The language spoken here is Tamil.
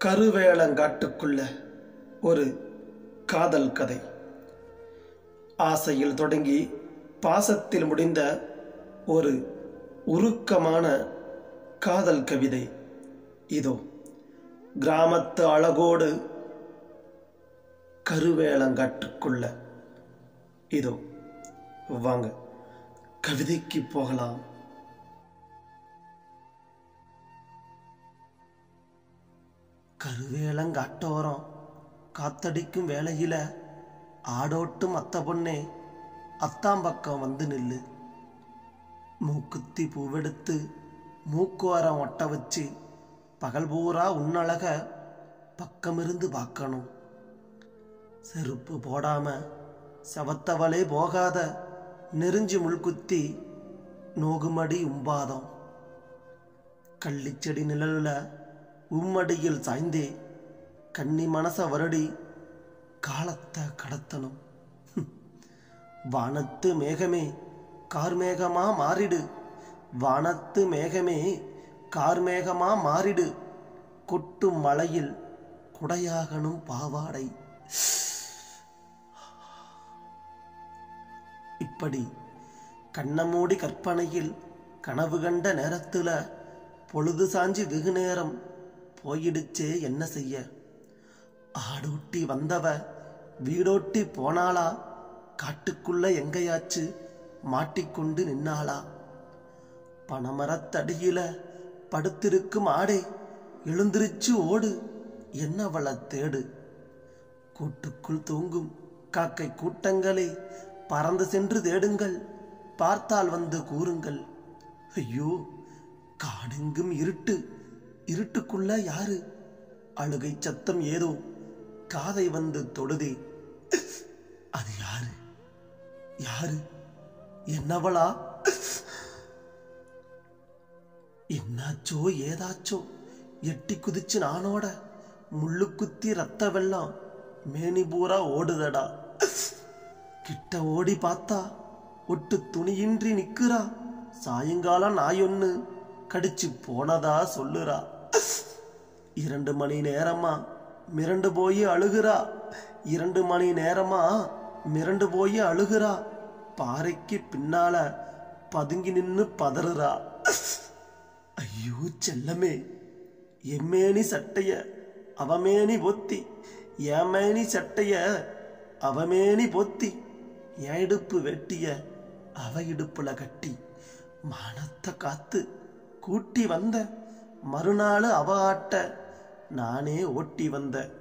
கருவேலங்காட்டுக்குள்ள ஒரு காதல் கதை ஆசையில் தொடங்கி பாசத்தில் முடிந்த ஒரு உருக்கமான காதல் கவிதை இதோ கிராமத்து அழகோடு கருவேலங்காட்டுக்குள்ள இதோ வாங்க கவிதைக்கு போகலாம் கருவேலங்காட்டோரம் காத்தடிக்கும் வேளையில ஆடோட்டும் அத்த பொண்ணே அத்தாம்பக்கம் வந்து நில்லு மூக்குத்தி பூவெடுத்து மூக்குவாரம் ஒட்ட வச்சு பகல் பூரா உன்னழக பக்கமிருந்து பார்க்கணும் செருப்பு போடாம செவத்தவளே போகாத நெருஞ்சி முள்குத்தி நோகுமடி உம்பாதம் கள்ளிச்செடி நிழல்ல உம்மடியில் சாய்ந்தே கன்னி மனச வருடி காலத்தை கடத்தணும் வானத்து மேகமே கார்மேகமா மாறிடு வானத்து மேகமே கார்மேகமா மாறிடு கொட்டும் மழையில் குடையாகணும் பாவாடை இப்படி கண்ணமூடி கற்பனையில் கனவு கண்ட நேரத்துல பொழுது சாஞ்சி வெகு நேரம் போயிடுச்சே என்ன செய்ய ஆடோட்டி வந்தவ வீடோட்டி போனாளா காட்டுக்குள்ள எங்கேயாச்சு மாட்டிக்கொண்டு நின்னாளா பனமரத்தடியில படுத்திருக்கும் ஆடே எழுந்திருச்சு ஓடு என்னவள தேடு கூட்டுக்குள் தூங்கும் காக்கை கூட்டங்களே பறந்து சென்று தேடுங்கள் பார்த்தால் வந்து கூறுங்கள் ஐயோ காடெங்கும் இருட்டு இருட்டுக்குள்ள யாரு அழுகை சத்தம் ஏதோ காதை வந்து தொடுதே அது யாரு யாரு என்னவளா என்னாச்சோ ஏதாச்சோ எட்டி குதிச்சு நானோட முள்ளு குத்தி ரத்த வெள்ளம் மேனி பூரா ஓடுதடா கிட்ட ஓடி பார்த்தா ஒட்டு துணியின்றி நிக்கிறா சாயங்காலம் நாயொன்னு கடிச்சு போனதா சொல்லுறா இரண்டு மணி நேரமா மிரண்டு போய் அழுகுறா இரண்டு மணி நேரமா மிரண்டு போய் அழுகுறா பாறைக்கு பின்னால பதுங்கி நின்னு பதறுறா ஐயோ செல்லமே எம்மேனி சட்டைய அவமேனி பொத்தி ஏமேனி சட்டைய அவமேனி பொத்தி என் இடுப்பு வெட்டிய அவ இடுப்புல கட்டி மானத்தை காத்து கூட்டி வந்த மறுநாள் அவ ஆட்ட நானே ஓட்டி வந்த